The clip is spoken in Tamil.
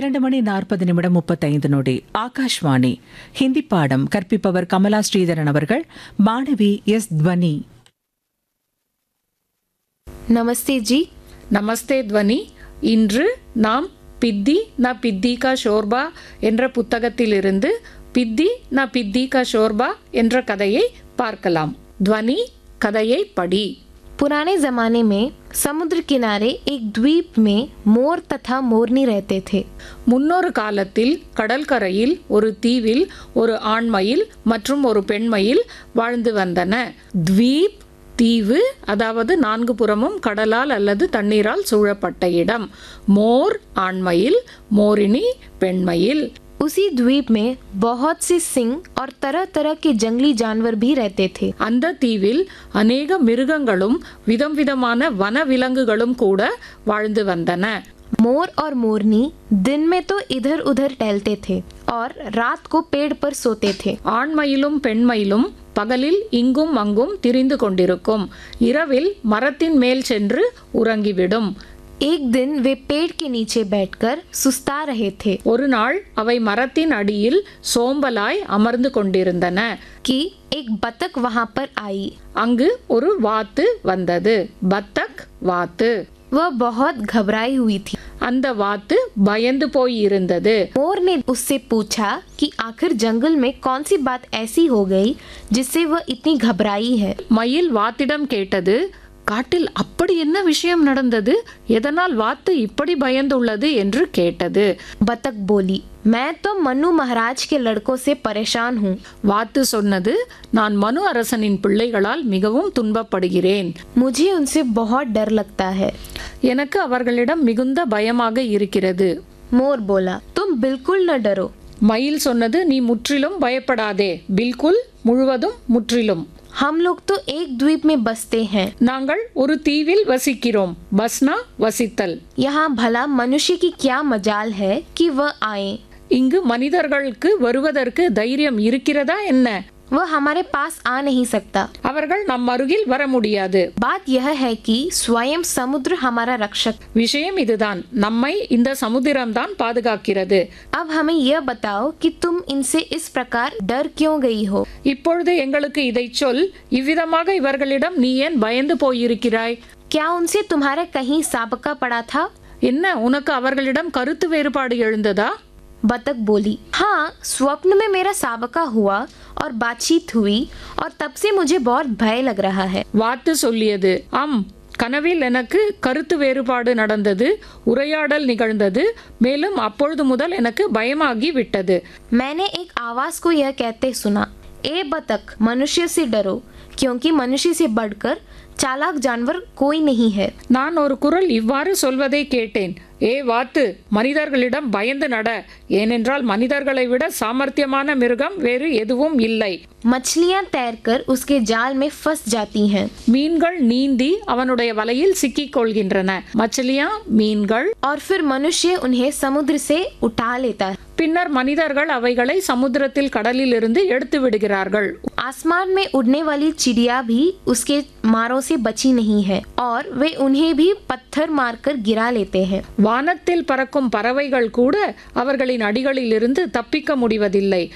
இரண்டு மணி நாற்பது நிமிடம் முப்பத்தைந்து நொடி ஆகாஷ்வாணி ஹிந்தி பாடம் கற்பிப்பவர் கமலா ஸ்ரீதரன் அவர்கள் மாணவி எஸ் துவனி नमस्ते जी நமஸ்தே துவனி இன்று நாம் பித்தி ந பித்தி கா ஷோர்பா என்ற புத்தகத்திலிருந்து பித்தி ந பித்தி கா ஷோர்பா என்ற கதையை பார்க்கலாம் துவனி கதையை படி पुराने जमाने में समुद्र किनारे एक द्वीप में मोर तथा मोरनी रहते थे முன்னொரு காலத்தில் கடற்கரையில் ஒரு தீவில் ஒரு ஆண்மயில் மற்றும் ஒரு பெண்மயில் வாழ்ந்து வந்தன த்வீப் தீவு அதாவது நான்கு புறமும் கடலால் அல்லது தண்ணீரால் சூழப்பட்ட இடம் மோர் ஆண்மயில் மோரினி பெண்மயில் उसी द्वीप में बहुत से सिंह और तरह तरह के जंगली जानवर भी रहते थे அந்த தீவில் அநேக மிருகங்களும் விதம் விதமான வன விலங்குகளும் கூட வாழ்ந்து வந்தன मोर और मोरनी दिन में तो इधर उधर टहलते थे और रात को पेड़ पर सोते थे ஆண்மயிலும் பெண்மயிலும் பகலில் இங்கும் அங்கும் திரிந்து கொண்டிருக்கும் இரவில் மரத்தின் மேல் சென்று உறங்கிவிடும் एक दिन वे पेड़ के नीचे बैठकर सुस्ता रहे थे ஒரு நாள் அவை மரத்தின் அடியில் சோம்பலாய் அமர்ந்து கொண்டிருந்தன कि एक बतख वहां पर आई அங்கு ஒரு வாத்து வந்தது பத்தக் வாத்து वह बहुत घबराई हुई थी அந்த வாத்து பயந்து போய் இருந்தது मोर ने उससे पूछा कि आखिर जंगल में कौन सी बात ऐसी हो गई जिससे वह इतनी घबराई है மயில் வாத்திடம் கேட்டது காட்டில் அப்படி என்ன விஷயம் நடந்தது எதனால் வாத்து இப்படி பயந்துள்ளது என்று கேட்டது बतख बोली मैं तो मनु महाराज के लड़कों से परेशान हूँ வாத்து சொன்னது நான் மனு அரசனின் பிள்ளைகளால் மிகவும் துன்பப்படுகிறேன் मुझे उनसे बहुत डर लगता है எனக்கு அவர்களிடம் மிகுந்த பயமாக இருக்கிறது मोर बोला तुम बिल्कुल न डरो மயில் சொன்னது நீ முற்றிலும் பயப்படாதே பில்குல் முழுவதும் முற்றிலும் हम लोग तो एक द्वीप में बसते हैं நாங்கள் ஒரு தீவில் வசிக்கிறோம் பஸ்னா வசித்தல் यहाँ भला मनुष्य की क्या मजाल है कि वह आए இங்கு மனிதர்களுக்கு வருவதற்கு தைரியம் இருக்கிறதா என்ன वह हमारे पास आ नहीं सकता அவர்கள் நம் அருகில் வர முடியாது बात यह है कि स्वयं समुद्र हमारा रक्षक விஷயம் இதுதான் நம்மை இந்த சமுத்திரம்தான் பாதுகாக்கிறது अब हमें यह बताओ कि तुम इनसे इस प्रकार डर क्यों गई हो இப்பொழுது எங்களுக்கு இதை சொல் இவ்விதமாக இவர்களிடம் நீ ஏன் பயந்து போயிருக்கிறாய் क्या उनसे तुम्हारा कहीं साबका पड़ा था என்ன உனக்கு அவர்களிடம் கருத்து வேறுபாடு எழுந்ததா बतख बोली हाँ स्वप्न में मेरा साबका हुआ और बातचीत हुई और तब से मुझे बहुत भय लग रहा है வாத்து சொல்லியது ஆம் கனவில் எனக்கு கருத்து வேறுபாடு நடந்தது உரையாடல் நிகழ்ந்தது மேலும் அப்பொழுது முதல் எனக்கு பயமாகி விட்டது मैंने एक आवाज को यह कहते सुना ए बतख मनुष्य से डरो क्योंकि मनुष्य से बढ़कर चालाक जानवर कोई नहीं है நான் ஒரு குரல் இவ்வாறு சொல்வதை கேட்டேன் ஏ வாத்து மனிதர்களிடம் பயந்து நட ஏனென்றால் மனிதர்களை விட சாமர்த்தியமான மிருகம் வேறு எதுவும் இல்லை मछलियां तैरकर उसके जाल में फंस जाती हैं மீன்கள் நீந்தி அவனுடைய வலையில் சிக்கிக் கொள்கின்றன மச்சலியா மீன்கள் और फिर मनुष्य उन्हें समुद्र से उठा लेता है பின்னர் மனிதர்கள் அவைகளை சமுத்திரத்தில் கடலில் இருந்து எடுத்து விடுகிறார்கள் आसमान में उड़ने वाली चिड़िया भी उसके मारों से बची नहीं है और वे उन्हें भी पत्थर मारकर गिरा लेते हैं வானத்தில் பறக்கும் பறவைகள் கூட அவர்களின் அடிகளில் இருந்து தப்பிக்க முடிவதில்லை